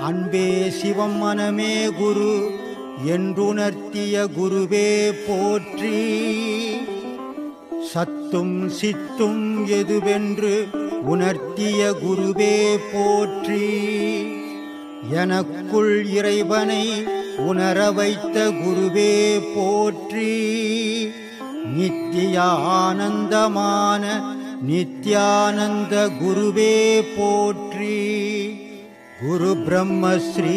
அன்பே சிவம் மனமே குரு என்றுணர்த்திய குருவே போற்றி சத்தும் சித்தும் எதுவென்று உணர்த்திய குருவே போற்றி எனக்குள் இறைவனை உணர வைத்த குருவே போற்றி நித்திய ஆனந்தமான நித்யானந்த குருவே போற்றி குரு பிரம்மஸ்ரீ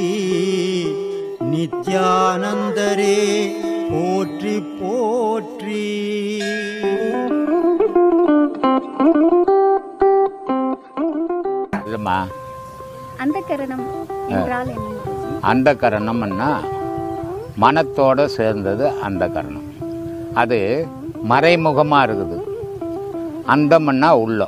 நித்யானந்தரே போற்றி போற்றி இல்லைம்மா அந்த கரணம் என்றால் என்ன குருஜி? அந்த கரணம்னா மனத்தோட சேர்ந்தது அந்த கரணம் அது மறைமுகமாக இருக்குது அந்தம்னா உள்ளம்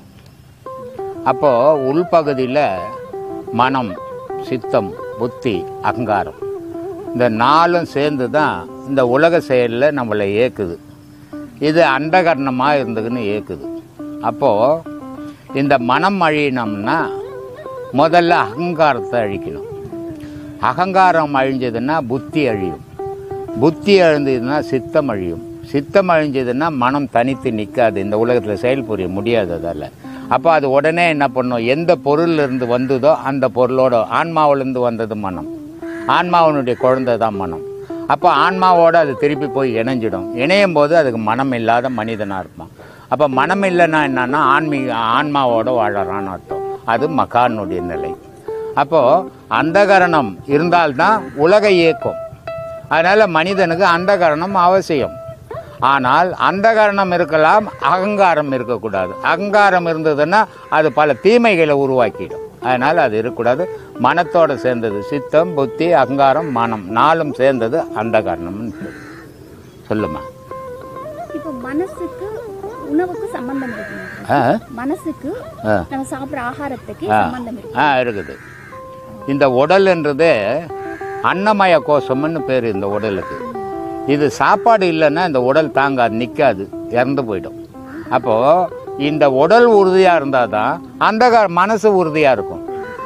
அப்போது உள்பகுதியில் மனம் சித்தம் புத்தி அகங்காரம் இந்த நாலும் சேர்ந்து தான் இந்த உலக செயலில் நம்மளை இயக்குது இது அண்டகரணமாக இருந்துக்குன்னு இயக்குது அப்போது இந்த மனம் அழியணும்னா முதல்ல அகங்காரத்தை அழிக்கணும் அகங்காரம் அழிஞ்சதுன்னா புத்தி அழியும் புத்தி அழிஞ்சதுன்னா சித்தம் அழியும் சித்தம் அழிஞ்சதுன்னா மனம் தனித்து நிற்காது இந்த உலகத்தில் செயல்புரிய முடியாது அதால் அப்போ அது உடனே என்ன பண்ணும் எந்த பொருள்ல இருந்து வந்ததோ அந்த பொருளோட ஆன்மாவிலேருந்து வந்தது மனம் ஆன்மாவினுடைய குழந்தை தான் மனம் அப்போ ஆன்மாவோட அது திருப்பி போய் இணைஞ்சிடும் இணையும் போது அதுக்கு மனம் இல்லாத மனிதனாக இருப்பான் அப்போ மனம் இல்லைன்னா என்னன்னா ஆன்மீக ஆன்மாவோட வாழறான்னு அர்த்தம் அது மகானுடைய நிலை அப்போது அந்தகரணம் இருந்தால்தான் உலக இயக்கம் அதனால் மனிதனுக்கு அந்தகரணம் அவசியம் ஆனால் அந்தகரணம் இருக்கலாம் அகங்காரம் இருக்கக்கூடாது அகங்காரம் இருந்ததுன்னா அது பல தீமைகளை உருவாக்கிடும் அதனால் அது இருக்கக்கூடாது மனத்தோடு சேர்ந்தது சித்தம் புத்தி அகங்காரம் மனம் நாலும் சேர்ந்தது அந்தகரணம்னு பேரு. சொல்லுமா இப்போ மனசுக்கு உணவுக்கு சம்பந்தம் இருக்கு ஆ மனசுக்கு ஆ நம்ம சாப்பிடுற ஆகாரத்துக்கு ஆ. சம்பந்தம் இருக்கு ஆ இருக்குது இந்த உடல்ன்றது அன்னமய கோஷம்னு பேர் இந்த உடலுக்கு இது சாப்பாடு இல்லைன்னா இந்த உடல் தாங்காது நிற்காது இறந்து போயிடும் அப்போது இந்த உடல் உறுதியாக இருந்தால் தான் அந்த கா- மனசு உறுதியாக இருக்கும்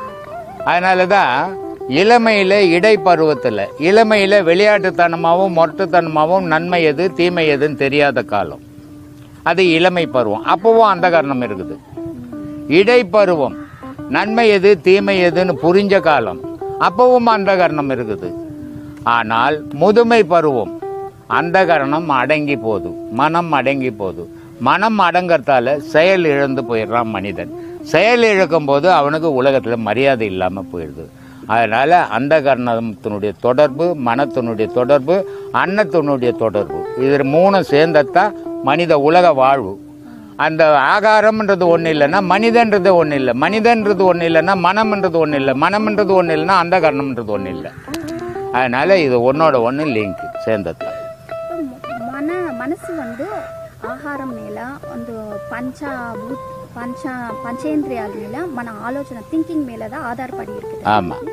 அதனால தான் இளமையில் இடைப்பருவத்தில் இளமையில் விளையாட்டுத்தனமாகவும் மொட்டுத்தனமாகவும் நன்மை எது தீமை எதுன்னு தெரியாத காலம் அது இளமை பருவம் அப்போவும் அந்த காரணம் இருக்குது இடைப்பருவம் நன்மை எது தீமை எதுன்னு புரிஞ்ச காலம் அப்பவும் அந்த கரணம் இருக்குது ஆனால் முதுமை பருவம் அந்த கரணம் அடங்கி போகுது மனம் அடங்கி போகுது மனம் அடங்கறதால செயல் இழந்து போயிடுறான் மனிதன் செயல் இழக்கும் போது அவனுக்கு உலகத்தில் மரியாதை இல்லாமல் போயிடுது அதனால் அந்த கரணத்தினுடைய தொடர்பு மனத்தினுடைய தொடர்பு அன்னத்தினுடைய தொடர்பு இது மூணும் சேர்ந்தத்தான் மனித உலக வாழ்வு அந்த ஆகாரம்ன்றது ஒன்று இல்லைன்னா மனிதன்றது ஒன்று இல்லை மனிதன்றது ஒன்று இல்லைன்னா மனம்ன்றது ஒன்று இல்லை மனம்ன்றது ஒன்று இல்லைன்னா அந்த கரணம்ன்றது ஒன்று இல்லை அதனால் இது ஒன்றோட ஒன்று லிங்க் சேர்ந்தது இப்போ மன மனசு வந்து ஆహారం మీద ಒಂದು పంచ భూత్ పంచ పంచేంద్రియాల మీద మన ఆలోచన థింకింగ్ మీద தான் ఆధారపడి இருக்குது ஆமாம்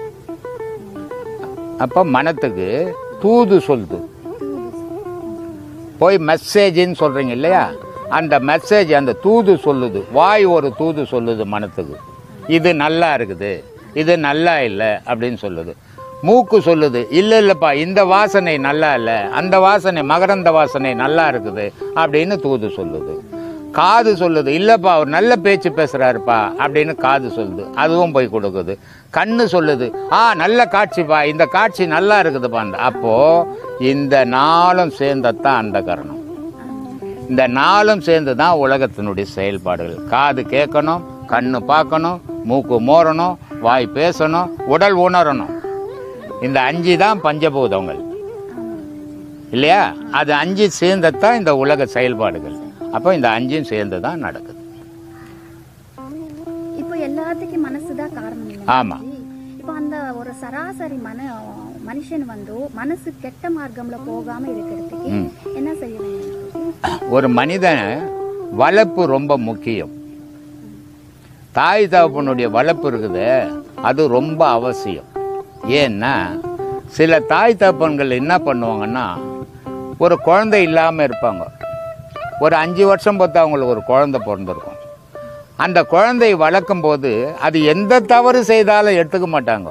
அப்போ மனத்துக்கு தூது சொல்லுது போய் மெசேஜின்னு சொல்கிறீங்க இல்லையா அந்த மெசேஜ் அந்த தூது சொல்லுது வாய் ஒரு தூது சொல்லுது மனத்துக்கு இது நல்லா இருக்குது இது நல்லா இல்லை அப்படின்னு சொல்லுது மூக்கு சொல்லுது இல்லை இல்லைப்பா இந்த வாசனை நல்லா இல்லை அந்த வாசனை மகரந்த வாசனை நல்லா இருக்குது அப்படின்னு தூது சொல்லுது காது சொல்லுது இல்லைப்பா அவர் நல்ல பேச்சு பேசுகிறாருப்பா அப்படின்னு காது சொல்லுது அதுவும் போய் கொடுக்குது கண்ணு சொல்லுது ஆ நல்ல காட்சிப்பா இந்த காட்சி நல்லா இருக்குதுப்பா அப்போது இந்த நாளும் சேர்ந்தத்தான் அந்த கரணம் இந்த நாளும் சேர்ந்து தான் உலகத்தினுடைய செயல்பாடுகள் காது கேட்கணும் கண்ணு பார்க்கணும் மூக்கு மோரணும் வாய் பேசணும் உடல் உணரணும் இந்த அஞ்சு தான் பஞ்சபூதங்கள் இல்லையா அது அஞ்சு சேர்ந்தத்தான் இந்த உலக செயல்பாடுகள் அப்போ இந்த அஞ்சும் சேர்ந்து தான் நடக்குது இப்போ எல்லாத்துக்கும் மனசு தான் காரணம் இல்ல ஆமா. மாஜி? இப்போ அந்த ஒரு சராசரி மன மனுஷன் வந்து மனசு கெட்ட மார்க்கம்ல போகாம இருக்கிறதுக்கு ம். என்ன செய்ய வேண்டும் ஒரு மனிதன் வளர்ப்பு ரொம்ப முக்கியம் தாய் தகப்பனுடைய வளர்ப்பு இருக்குது அது ரொம்ப அவசியம் ஏன்னா சில தாய் தகப்பன்கள் என்ன பண்ணுவாங்கன்னா ஒரு குழந்தை இல்லாமல் இருப்பாங்க ஒரு அஞ்சு வருஷம் பார்த்து அவங்களுக்கு ஒரு குழந்தை பிறந்திருக்கும் அந்த குழந்தை வளர்க்கும் போது அது எந்த தவறு செய்தாலும் எடுத்துக்க மாட்டாங்க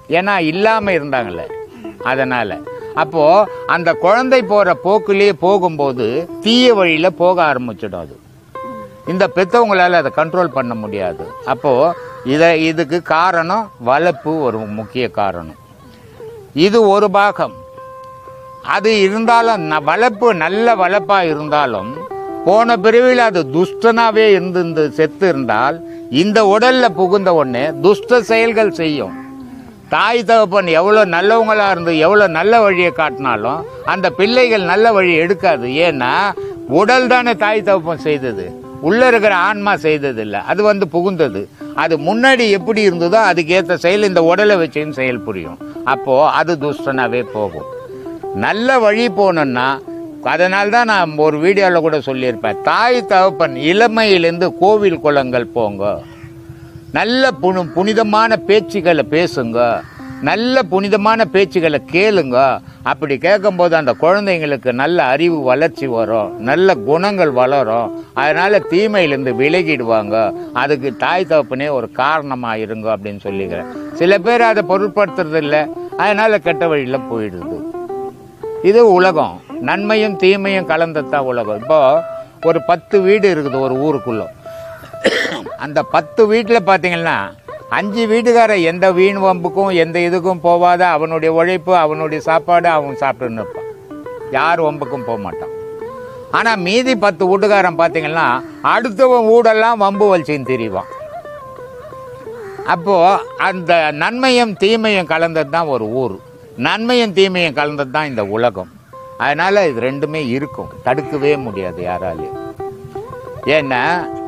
ஏன்னா இல்லாமல் இருந்தாங்கல்ல அதனால் அப்போது அந்த குழந்தை போகிற போக்குலேயே போகும்போது தீய வழியில் போக ஆரம்பிச்சிடும் அது இந்த பெற்றவங்களால அதை கண்ட்ரோல் பண்ண முடியாது அப்போது இதை இதுக்கு காரணம் வளர்ப்பு ஒரு முக்கிய காரணம் இது ஒரு பாகம் அது இருந்தாலும் ந- வளர்ப்பு நல்ல வளர்ப்பாக இருந்தாலும் போன பிரிவில் அது துஷ்டனாவே இருந்து இருந்து செத்து இருந்தால் இந்த உடல்ல புகுந்த உடனே துஷ்ட செயல்கள் செய்யும் தாய் தகப்பன் எவ்வளோ நல்லவங்களா இருந்து எவ்வளோ நல்ல வழியை காட்டினாலும் அந்த பிள்ளைகள் நல்ல வழி எடுக்காது ஏன்னா உடல் தானே தாய் தகப்பன் செய்தது உள்ள இருக்கிற ஆன்மா செய்தது இல்லை அது வந்து புகுந்தது அது முன்னாடி எப்படி இருந்ததோ அதுக்கேற்ற செயல் இந்த உடலை வச்சுன்னு செயல் புரியும் அப்போ அது துஷ்டனாவே போகும் நல்ல வழி போகணுன்னா அதனால தான் நான் ஒரு வீடியோவில் கூட சொல்லியிருப்பேன் தாய் தகப்பன் இளமையிலேருந்து கோவில் குளங்கள் போங்க நல்ல புனி புனிதமான பேச்சுகளை பேசுங்க நல்ல புனிதமான பேச்சுகளை கேளுங்க அப்படி கேட்கும்போது அந்த குழந்தைங்களுக்கு நல்ல அறிவு வளர்ச்சி வரும் நல்ல குணங்கள் வளரும் அதனால தீமையிலேருந்து விலகிடுவாங்க அதுக்கு தாய் தகப்பனே ஒரு காரணமாக இருங்க அப்படின்னு சொல்லிக்கிறேன் சில பேர் அதை பொருட்படுத்துறது இல்லை அதனால கெட்ட வழியில் போயிடுது இது உலகம் நன்மையும் தீமையும் கலந்ததான் உலகம் இப்போ ஒரு பத்து வீடு இருக்குது ஒரு ஊருக்குள்ள அந்த பத்து வீட்டில் பார்த்தீங்கன்னா அஞ்சு வீட்டுக்கார எந்த வீண் வம்புக்கும் எந்த இதுக்கும் போவாத அவனுடைய உழைப்பு அவனுடைய சாப்பாடு அவன் சாப்பிட்டுன்னு இருப்பான் யார் வம்புக்கும் போக மாட்டான் ஆனால் மீதி பத்து வீட்டுக்காரன் பார்த்தீங்கன்னா அடுத்தவன் வீடெல்லாம் வம்பு வலிச்சின்னு திரிவான் அப்போ அந்த நன்மையும் தீமையும் கலந்தது தான் ஒரு ஊர் நன்மையும் தீமையும் கலந்தது தான் இந்த உலகம் அதனால இது ரெண்டுமே இருக்கும் தடுக்கவே முடியாது யாராலையும் ஏன்னா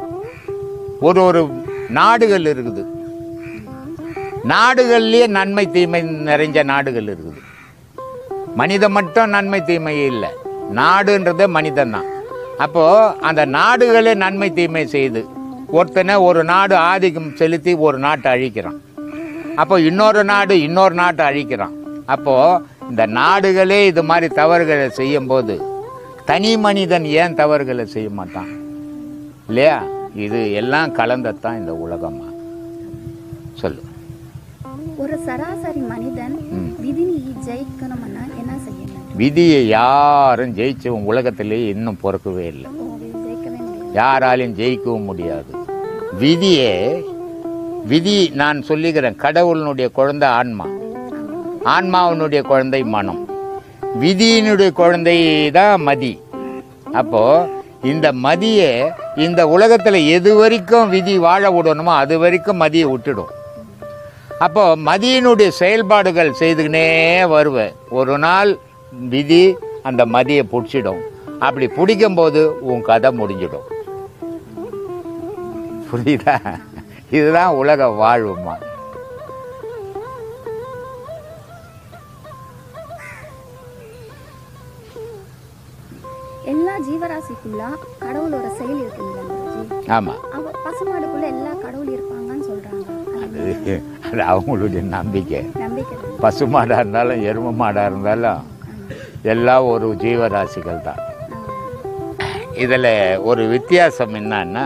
ஒரு ஒரு நாடுகள் இருக்குது நாடுகள்லயே நன்மை தீமை நிறைஞ்ச நாடுகள் இருக்குது மனிதன் மட்டும் நன்மை தீமை இல்லை நாடுன்றதே மனிதன் தான் அப்போ அந்த நாடுகளே நன்மை தீமை செய்து ஒருத்தனை ஒரு நாடு ஆதிக்கம் செலுத்தி ஒரு நாட்டை அழிக்கிறான் அப்போ இன்னொரு நாடு இன்னொரு நாட்டை அழிக்கிறான் அப்போ இந்த நாடுகளே இது மாதிரி தவறுகளை செய்யும்போது தனி மனிதன் ஏன் தவறுகளை செய்ய மாட்டான் இல்லையா இது எல்லாம் கலந்தத்தான் இந்த உலகமா சொல்லு ஒரு சராசரி மனிதன் ம். விதினியை ஜெயிக்கணும்னா என்ன செய்யணும் விதியை யாரும் ஜெயிச்சவன் உலகத்திலேயே இன்னும் பொறுக்கவே இல்லை ஓ, இது ஜெயிக்கவே முடியாது யாராலையும் ஜெயிக்கவும் முடியாது விதியே விதி நான் சொல்லிக்கிறேன் கடவுளினுடைய குழந்தை ஆன்மா ஆன்மாவினுடைய குழந்தை மனம் விதியினுடைய குழந்தை தான் மதி அப்போ இந்த மதியை இந்த உலகத்தில் எது வரைக்கும் விதி வாழ விடணுமோ அது வரைக்கும் மதியை விட்டுடும் அப்போ மதியினுடைய செயல்பாடுகள் செய்துக்கினே வருவேன் ஒரு நாள் விதி அந்த மதியை பிடிச்சிடும் அப்படி பிடிக்கும்போது உன் கதை முடிஞ்சிடும் புரியுதா இதுதான் உலக வாழ்வுமா எல்லா ஜீவராசிக்குள்ள கடவுளோட செயல் இருக்குங்களா குருஜி ஆமாம் அவ பசுமாடுக்குள்ள எல்லா கடவுள் இருப்பாங்கன்னு சொல்றாங்க அது அது அது அவங்களுடைய நம்பிக்கை நம்பிக்கை தான். பசுமாடாக இருந்தாலும் எருமை மாடாக இருந்தாலும் எல்லாம் ஒரு ஜீவராசிகள் தான் இதில் ஒரு வித்தியாசம் என்னன்னா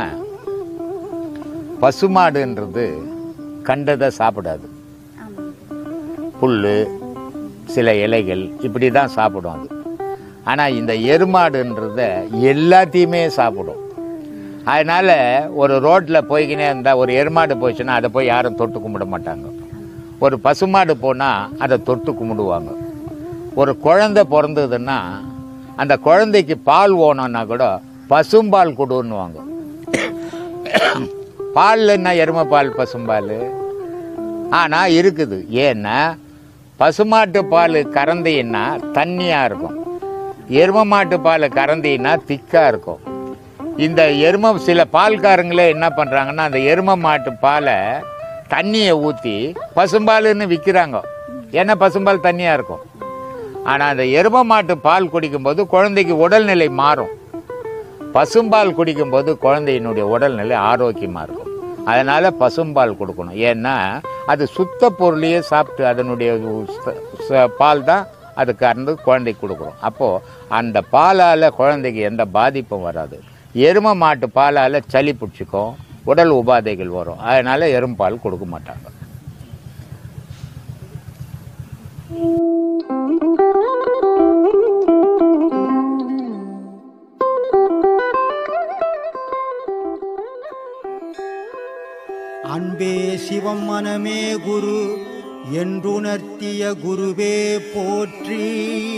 பசுமாடுன்றது கண்டதை சாப்பிடாது ஆமா புல் சில இலைகள் இப்படி தான் சாப்பிடும் அது ஆனால் இந்த எருமாடுன்றத எல்லாத்தையுமே சாப்பிடும் அதனால் ஒரு ரோட்டில் போய்க்கினே இருந்தால் ஒரு எருமாடு போச்சுன்னா அதை போய் யாரும் தொட்டு கும்பிட மாட்டாங்க ஒரு பசுமாடு போனால் அதை தொட்டு கும்பிடுவாங்க ஒரு குழந்தை பிறந்ததுன்னா அந்த குழந்தைக்கு பால் ஓணும்னா கூட பசும்பால் கொடுன்னுவாங்க பால் என்ன எருமை பால் பசும்பால் ஆனால் இருக்குது ஏன்னா பசுமாட்டு பால் கறந்தீன்னா தண்ணியாக இருக்கும் எரும மாட்டு பால் கறந்தீன்னா திக்காக இருக்கும் இந்த எரும சில பால்காரங்களே என்ன பண்ணுறாங்கன்னா அந்த எரும மாட்டு பாலை தண்ணியை ஊற்றி பசும்பாலுன்னு விற்கிறாங்க ஏன்னா பசும்பால் தண்ணியாக இருக்கும் ஆனால் அந்த எரும மாட்டு பால் குடிக்கும்போது குழந்தைக்கு உடல்நிலை மாறும் பசும்பால் குடிக்கும்போது குழந்தையினுடைய உடல்நிலை ஆரோக்கியமாக இருக்கும் அதனால் பசும்பால் கொடுக்கணும் ஏன்னா அது சுத்த பொருளையே சாப்பிட்டு அதனுடைய ச- ச- பால் தான் அது கறந்து குழந்தைக்கு கொடுக்குறோம் அப்போது அந்த பாலால் குழந்தைக்கு எந்த பாதிப்பும் வராது எரும மாட்டு பாலால் சளி பிடிச்சிக்கும் உடல் உபாதைகள் வரும் அதனால் எரும்பால் கொடுக்க மாட்டாங்க அன்பே சிவம் மனமே குரு என்றுணர்த்திய குருவே போற்றி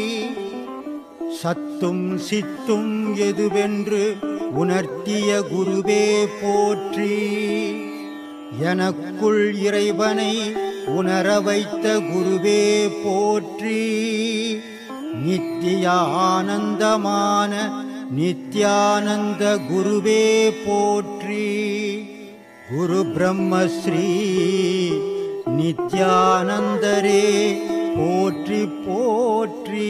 சத்தும் சித்தும் எதுவென்று உணர்த்திய குருவே போற்றி எனக்குள் இறைவனை உணர வைத்த குருவே போற்றி நித்திய ஆனந்தமான நித்யானந்த குருவே போற்றி குரு பிரம்மஸ்ரீ நித்யானந்தரே போற்றி போற்றி